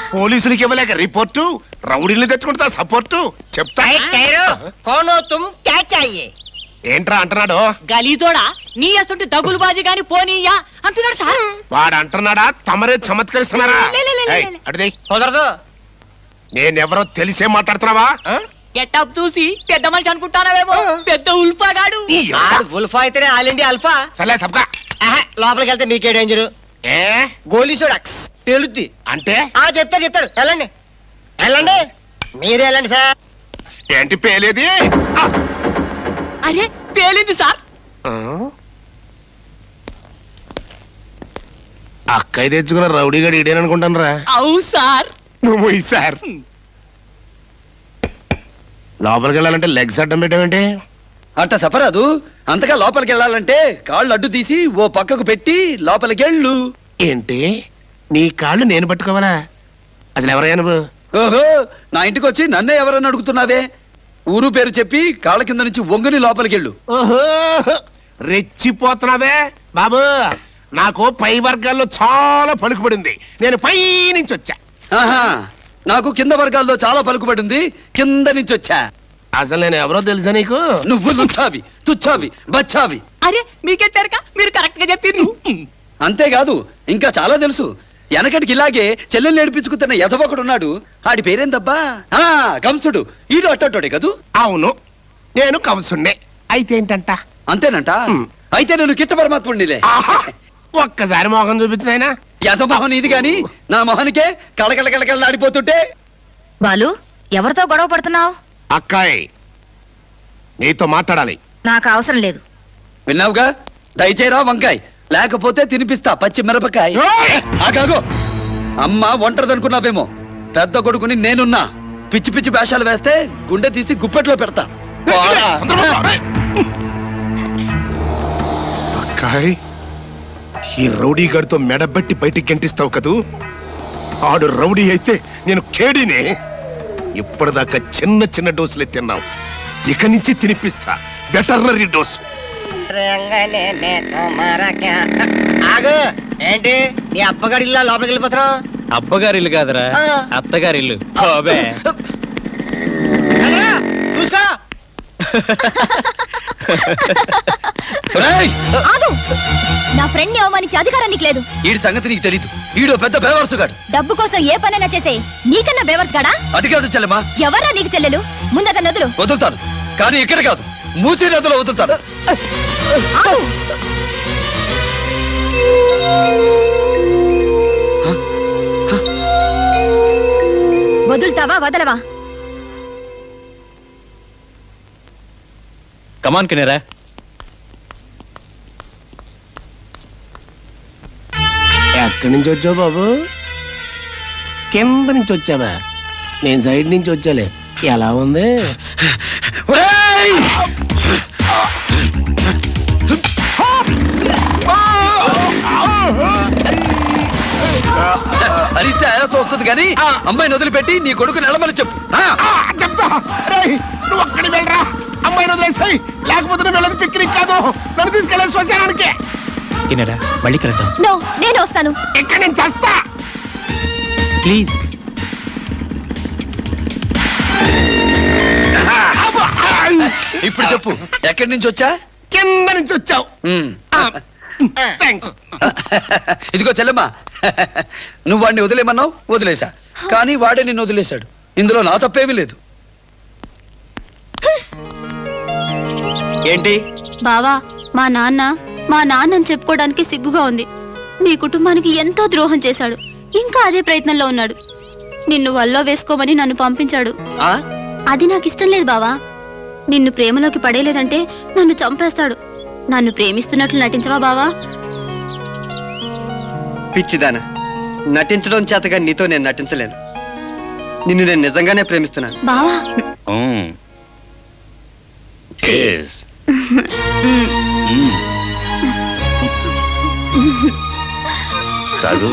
పోలీసులకి ఇవ్వలేక రిపోర్టు రౌడీల్ని తెచ్చుకుంటా సపోర్టు చెప్తా కోనో తుమ్ క్యా చాయే ఏంట్రా అంటున్నాడు గలీతోడా నీ అసంటి దగులు బాజీ గాని పోనీయా అంటున్నాడు సార్ వాడు అంటున్నాడా తమరే చమత్కరిస్తున్నారా లే, లే, లే, లే, ఏయ్, లే. అటుది కుదరదు నేనెవరో తెలిసే మాట్లాడుతున్నావా గెటప్ చూసి పెద్ద మనిషి అనుకుంటానావేమో పెద్ద ఉల్ఫాగాడు ఈ యబ్బ. ఆడు ఉల్ఫా అయితేనే ఆల్ ఇండియా అల్ఫా సర్లే తప్పగా ఆహా, లోపలికి వెళ్తే మీకే డేంజర్ ఏ గోలీసుడు తేలుద్ది అంటే ఆ చెప్తారు చెప్తారు వెళ్ళండి వెళ్ళండి మీరు వెళ్ళండి సార్ ఏంటి పేలేది ఆ. అరే పేలింది సార్ ఆ? అక్కయ్య తెచ్చుకున్న రౌడీ గడి ఇడేననుకుంటాను రా అవు సార్ నువ్వు ఈ సార్ లోపలికి వెళ్ళాలంటే లెగ్స్ అడ్డం పెట్టావేంటి అట్ట చెప్పరాదు అంతగా లోపలికి వెళ్ళాలంటే కాళ్ళు అడ్డు తీసి ఓ పక్కకు పెట్టి లోపలికి వెళ్ళు ఏంటి నీ కాళ్ళు నేను పట్టుకోవాలా అసలు ఎవరయ్యా నువ్వు ఓహో నా ఇంటికి వచ్చి నన్నే ఎవరని అడుగుతున్నావే ఊరు పేరు చెప్పి కాళ్ళ కింద నుంచి వంగుని లోపలికి వెళ్ళు ఓహో రెచ్చిపోతున్నావే బాబు నాకు పై వర్గాల్లో చాలా పలుకుబడింది నేను పై నుంచి వచ్చా ఆహా నాకు కింద వర్గాల్లో చాలా పలుకుబడింది కింద నుంచి వచ్చా అసలు నేను ఎవరో తెలుసా నీకు నువ్వు లుచ్చావి తుచ్చావి బచ్చావి అరే మీకే తెరక మీరు కరెక్ట్ గా చెప్పిండ్రు అంతేకాదు ఇంకా చాలా తెలుసు వెనకటికి ఇలాగే చెల్లెల్ని ఏడిపించుకుతున్న ఎదవొకడున్నాడు ఆడి పేరేందబ్బా ఆ కంసుడు ఈడు అట్టోడే కదూ అవును నేను కంసుండే అయితే ఏంటంట అంతేనంట హ్మ్. అయితే నేను కిట్ట పరమాత్ముడినిలే ఆహా! ఒక్కసారి మోహం చూపించినాయనా యథమోహన్ ఇది గాని నా మొహనికే కళకళ కళకళలాడిపోతుంటే బాలు ఎవరితో గొడవ పడుతున్నావు అక్కాయ్ నీతో మాట్లాడాలి నాకు అవసరం లేదు విన్నావుగా దయచేరా వంకాయ్ లేకపోతే తినిపిస్తా పచ్చి మిరపకాయ ఏయ్! ఆగాగో అమ్మ ఒంటరిదనుకున్నావేమో పెద్ద కొడుకుని నేనున్నా పిచ్చి పిచ్చి వేషాలు వేస్తే గుండె తీసి గుప్పెట్లో పెడతా పోరా. తొందరగా పో, రేయ్. అక్కాయ్ ఈ రౌడీ గారితో మెడబెట్టి బయటికి గంటిస్తావు కదూ ఆడు రౌడీ అయితే నేను కేడీనే ఇప్పటిదాకా చిన్న చిన్న డోసులే తిన్నావు ఇక నుంచి తినిపిస్తా వెటర్నరీ డోసు ఆగు ఏంటి నీ అప్పగాడి ఇల్లు లోపలికి వెళ్ళిపోతున్నావు అప్పగారి ఇల్లు కాదురా ఆ. అత్తగారి ఇల్లు బాబే ఎదురా, చూసుకో ఒరేయ్! ఆగు నా ఫ్రెండ్ ని అవమానించే అధికారం నీకు లేదు ఈడి సంగతి నీకు తెలీదు ఈడో పెద్ద బేవర్సుగాడు డబ్బు కోసం ఏ పనైనా చేసే నీకన్నా బేవర్స్ గాడా అది కాదు చెల్లెమా ఎవరా నీకు చెల్లెలు ముందత నదులు వదులుతాను కానీ ఇక్కడ కాదు మూసీ నదిలో వదులుతాను ఆగు వదులుతావా వదలవా కమాన్ కినేరా ఎక్కడి నుంచి వచ్చావు బాబు కింద నుంచి వచ్చావా నేను సైడ్ నుంచి వచ్చాలే ఎలా ఉంది ఒరేయ్! అరిస్తే ఆయాసం వస్తుంది కానీ అమ్మాయిని వదిలిపెట్టి నీ కొడుకు నిలమని చెప్పు ఆ! ఆ, చెప్తా రేయ్, నువ్వు ఒక్కడి వెళ్ళరా అమ్మాయిని వదిలేసాయి లేకపోతే నువ్వు వెళ్ళదు పిక్నిక్ కాదు నన్ను తీసుకెళ్ళే శ్మశానానికి కినేరా మళ్ళీ కలుద్దాం నో నేను వస్తాను ఇక్కడ నేను చేస్తా ప్లీజ్ ఇప్పుడు చెప్పు ఎక్కడి నుంచి వచ్చా కింద నుంచి వచ్చావు ఉమ్. థ్యాంక్స్ ఇదిగో చెల్లెమ్మా నువ్వు వాడిని వదిలేమన్నావు వదిలేశా కానీ వాడే నిన్ను వదిలేశాడు ఇందులో నా తప్పేమీ లేదు ఏంటి బావా మా నాన్న మా నాన్నని చెప్పుకోవడానికి సిగ్గుగా ఉంది మీ కుటుంబానికి ఎంతో ద్రోహం చేశాడు ఇంకా అదే ప్రయత్నంలో ఉన్నాడు నిన్ను వల్లో వేసుకోమని నన్ను పంపించాడు ఆ? అది నాకు ఇష్టం లేదు బావా నిన్ను ప్రేమలోకి పడేలేదంటే నన్ను చంపేస్తాడు నన్ను ప్రేమిస్తున్నట్లు నటించవా బావా పిచ్చిదానా నటించడం చేతగా నీతో నేను నటించలేను నిన్ను నేను నిజంగానే ప్రేమిస్తున్నాను బావా కాదు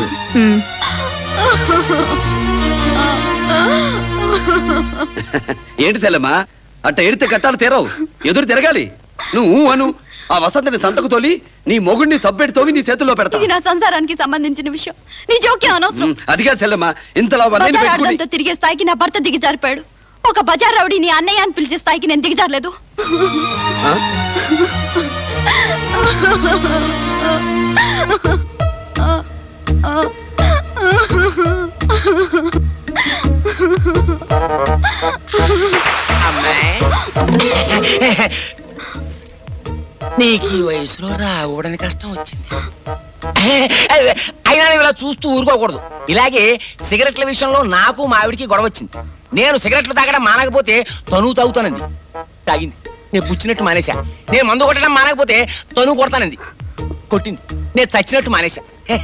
ఏంటి చెల్లెమ్మా అట్ట ఎడితే కట్టాలు తీరవు ఎదురు తిరగాలి నువ్వు అను ఆ వసంతని సంతకు తోలి నీ మొగుడిని సబ్బెడి తోవి నీ చేతుల్లో పెడతా ఇది నా సంసారానికి సంబంధించిన విషయం నీ జోక్యం అనవసరం ఉమ్, అదిగా సెల్లమ్మా ఇంతలా వన్నీని బజార్ పెట్టుకుని ఆడదంతో తిరిగే స్థాయికి నా భర్త దిగజారిపోయాడు ఒక బజార్ రౌడీని అన్నయ్య అని పిలిచే స్థాయికి నేను దిగజారలేదు ఆ? నీకు ఈ వయసులో రావడానికి కష్టం వచ్చింది అయినా నువ్వు ఇలా చూస్తూ ఊరుకోకూడదు ఇలాగే సిగరెట్ల విషయంలో నాకు మావిడికి గొడవ వచ్చింది నేను సిగరెట్లు తాగడం మానకపోతే తను తాగుతానంది తాగింది నేను పుచ్చినట్టు మానేశా నేను మందు కొట్టడం మానకపోతే తను కొడతానంది కొట్టింది నేను చచ్చినట్టు మానేశా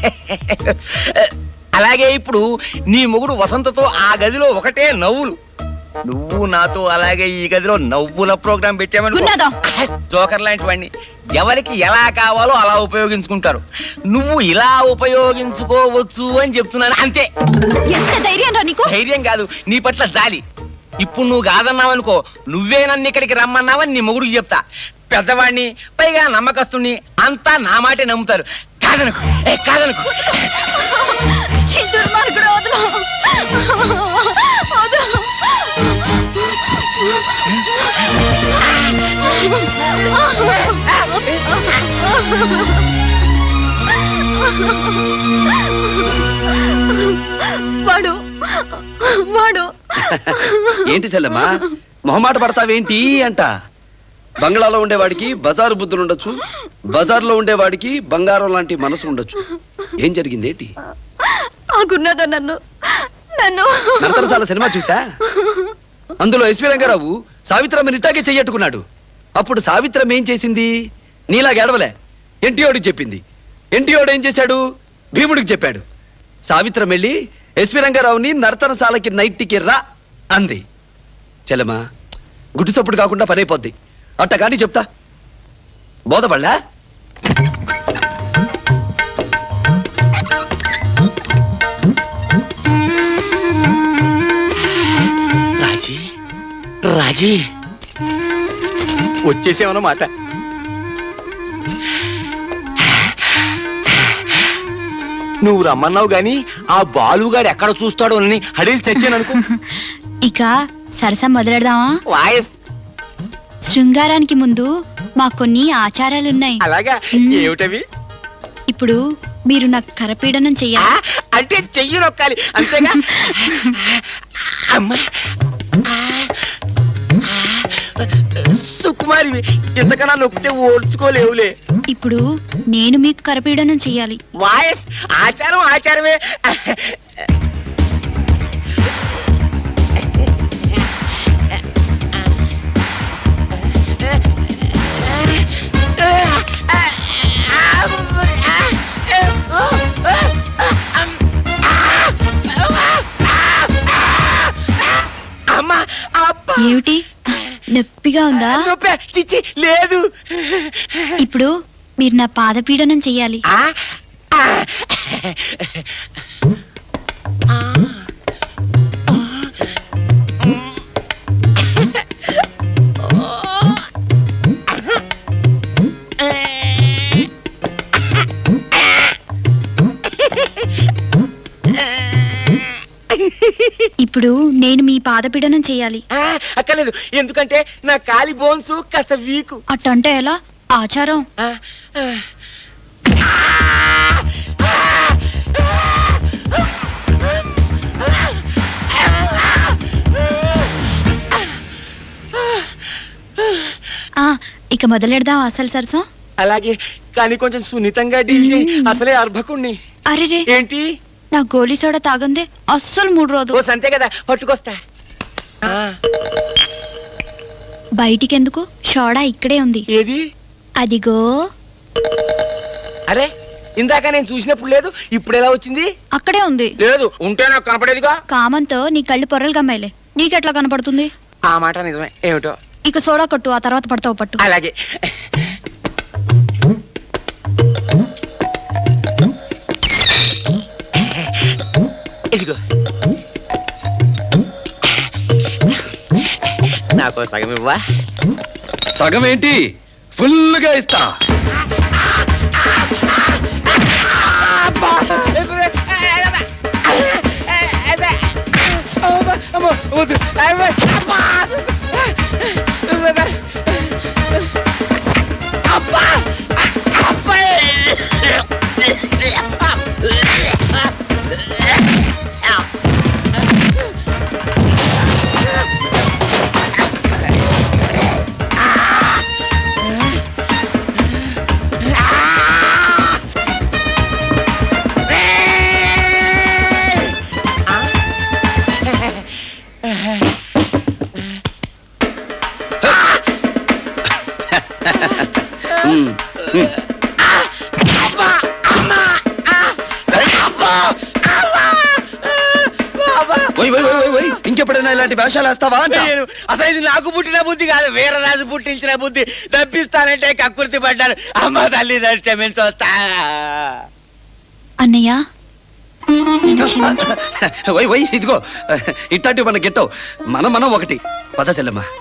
అలాగే ఇప్పుడు నీ మొగుడు వసంతతో ఆ గదిలో ఒకటే నవ్వులు నువ్వు నాతో అలాగే ఈ గదిలో నవ్వుల ప్రోగ్రాం పెట్టామని గున్నాదా? జోకర్ లాంటి వాడిని ఎవరికి ఎలా కావాలో అలా ఉపయోగించుకుంటారు నువ్వు ఇలా ఉపయోగించుకోవచ్చు అని చెప్తున్నాను అంతే ఎంత ధైర్యం రా నీకు ధైర్యం కాదు నీ పట్ల జాలి ఇప్పుడు నువ్వు కాదన్నావనుకో నువ్వే నన్ను ఇక్కడికి రమ్మన్నావని నీ మొగుడికి చెప్తా పెద్దవాడిని పైగా నమ్మకస్తుని అంతా నా మాటే నమ్ముతారు కాదనుకో ఏ కాదనుకో ఛీ, దుర్మార్గుడు, వదలు. వదలు. వాడు వాడు ఏంటి సెల్లమ్మా మొహమాట పడతావేంటి అంట బంగ్లాలో ఉండేవాడికి బజారు బుద్ధులు ఉండొచ్చు బజార్లో ఉండేవాడికి బంగారం లాంటి మనసు ఉండొచ్చు ఏం జరిగింది ఏంటి ఆ గున్నదో నన్ను నన్ను నరతరసాల సినిమా చూసా అందులో ఎస్వి రంగారావు సావిత్రమ్మని ఇట్టాగే చెయ్యట్టుకున్నాడు అప్పుడు సావిత్రమ్మ ఏం చేసింది నీలా గెడవలే ఎన్టీఓడికి చెప్పింది ఎన్టీఓడు ఏం చేశాడు భీముడికి చెప్పాడు సావిత్రం వెళ్ళి ఎస్వి రంగారావుని నర్తనశాలకి నైట్కి రా అంది చెల్లమ్మా గుడ్డు చప్పుడు కాకుండా పనైపోద్ది అట్ట కానీ చెప్తా బోధపడలా రాజీ రాజీ వచ్చేసామన్నమాట నువ్వు రమ్మన్నావు గాని ఆ బాలుగాడు ఎక్కడ చూస్తాడో అని హడిల్ చచ్చాను అనుకో ఇక సరసం మొదలెడదామా వాయస్ శృంగారానికి ముందు మాకు కొన్ని ఆచారాలున్నాయి అలాగా ఏమిటవి ఇప్పుడు మీరు నాకు కరపీడనం ఆ, చెయ్యాలి అంటే చెయ్యి నొక్కాలి అంతేగా అమ్మా సుకుమారి ఇంతకన్నా నొక్కితే ఓడ్చుకోలేవులే ఇప్పుడు నేను మీకు కరపీడనం చెయ్యాలి వాయస్ ఆచారం ఆచారమే అమ్మా అబ్బా ఏమిటి నొప్పిగా ఉందా నొప్పే చిచ్చి లేదు ఇప్పుడు మీరు నా పాదపీడనం చెయ్యాలి ఆ ఆ. ఇప్పుడు నేను మీ పాదపీడనం చెయ్యాలి ఆ, అక్కర్లేదు ఎందుకంటే నా కాలి బోన్స్ కాస్త వీకు అట్టంటే ఎలా ఆచారం ఆ, ఆ. ఆ ఇక మొదలెడదాం అసలు సరసం అలాగే కానీ కొంచెం సున్నితంగా డీల్ చేయి అసలే అర్భకుణ్ణి అరే ఏంటి నా గోలీ సోడా తాగందే అస్సలు మూడు రోజు ఓ సంతే కదా పట్టుకొస్తా ఆ, బయటికెందుకు సోడా ఇక్కడే ఉంది ఏది అదిగో అరే ఇందాక నేను చూసినప్పుడు లేదు ఇప్పుడు ఎలా వచ్చింది అక్కడే ఉంది లేదు ఉంటే నాకు కనపడేదిగా కామంతో నీ కళ్ళు పొరలు గమ్మాయిలే నీకెట్లా కనపడుతుంది ఆ మాట నిజమే ఏమిటో ఇక సోడా కొట్టు ఆ తర్వాత పడతావు పట్టు అలాగే ఇదిగో నాకు సగం ఇవ్వా సగం ఏంటి ఫుల్గా ఇస్తా ఉమ్, ఉమ్. ఓయ్, ఓయ్, ఓయ్, ఓయ్, ఓయ్. ఇంకెప్పుడైనా ఇలాంటి వేషాలు వేస్తావా అంట? నేను అసలు ఇది నాకు పుట్టిన బుద్ధి కాదు వీరరాజు పుట్టించిన బుద్ధి తప్పిస్తానంటే కక్కుర్తి పడ్డాను అమ్మ తల్లి క్షమించొస్తా అన్నయ్య నన్ను క్షమించు ఓయ్ ఓయ్ ఇదిగో ఇట్లాంటివి మన గెట్టవు మనం మనం ఒకటి పద చెల్లమ్మా